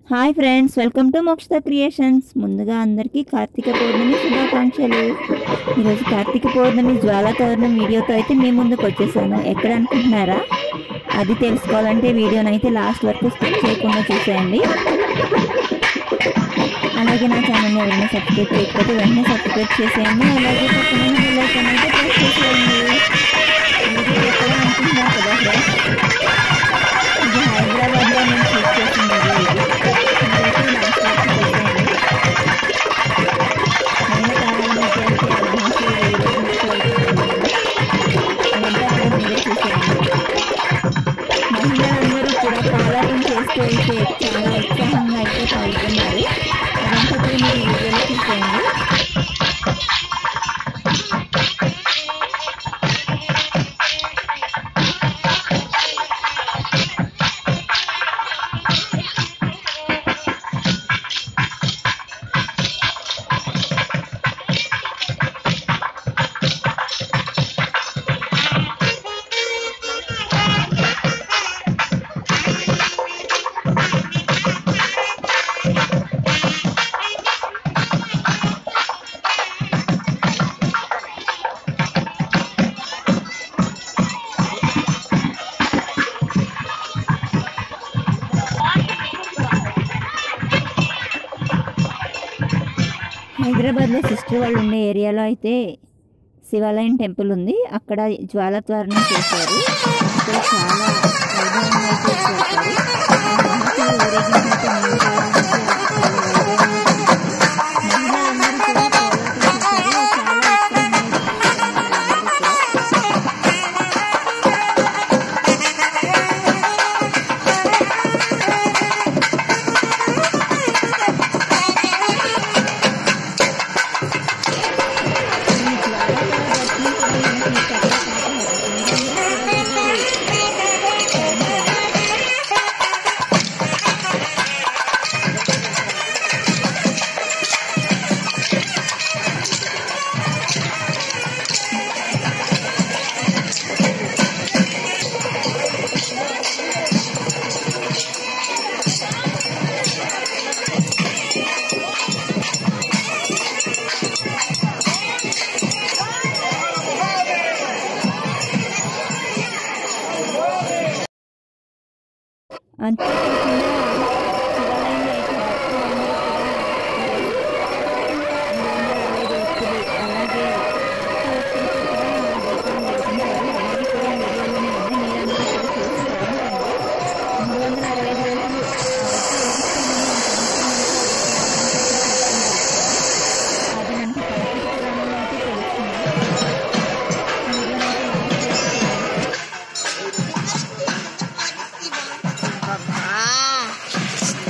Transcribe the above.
Hi friends welcome to Mokshata creations ముందుగా అందరికీ కార్తీక పౌర్ణమి శుభాకాంక్షలు ఈరోజు కార్తీక పౌర్ణమి జ్వాల తోరణం వీడియోతో అయితే మీ ముందుకు వచ్చేసాను ఎక్కడ అనుకుంటున్నారా అది తెలుసుకోవాలంటే వీడియోని అయితే లాస్ట్ వరకు స్కిప్ చేయకుండా చూసేయండి అలాగే నా ఛానల్ని ఎవరైనా సబ్స్క్రైబ్ చేయకపోతే వెంటనే సబ్స్క్రైబ్ చేసేయండి అలాగే పక్కన బెల్ ఐకాన్ అయితే ప్రెస్ చేసేయండి వీడియో ఎక్కడ అనుకుంటున్నారు కదా ఫ్రెండ్స్ ఇది హైదరాబాద్లో నేను షూట్ చేసిన వీడియో ఇది ఇదైతే లాస్ట్ వరకు చూసేయండి నేను కావాలని చేస్తే అడ్వాన్స్ వీడియో అదంతా కూడా మీరే చూసేయండి మహిళలందరూ కూడా పాలాటం చేస్తూ అయితే చాలా ఉత్సాహంగా అయితే పాల్గొన్నారు అదంతా కూడా మీరు ఈ వీడియోలో చూసేయండి హైదరాబాద్లో సిస్టర్ వాళ్ళు ఉండే ఏరియాలో అయితే శివాలయం టెంపుల్ ఉంది అక్కడ జ్వాల త్వరణం చేశారు అక్కడ చాలా వైభవంగా అయితే చేశారు ఆ మహర్షుల ఊరేగింపు అయితే నేను చూడడానికి చాలా వైభవంగా కనిపించింది. మహిళలందరూ కూడా కోలాటం చేశారు చాలా ఉత్సాహంగా అయితే చేశారు అందరూ కూడా. అంతేకాకుండా శివాలయంలో అయితే భక్తులందరూ కూడా మూడు వందల అరవై ఐదు వ్యక్తులు అలాగే ఒక్క వ్యక్తులతో కూడా దర్శనం జరిపించారు అలాగే కూడా వీడియోలోనే ఉంది మీరందరూ కూడా చూసి మూడు వందల అరవై ఐదు రోజులు అది మనకి కార్తీక పురాణంలో అయితే తెలుస్తుంది వీడియోని అయితే లాస్ట్ వరకు చూడండి.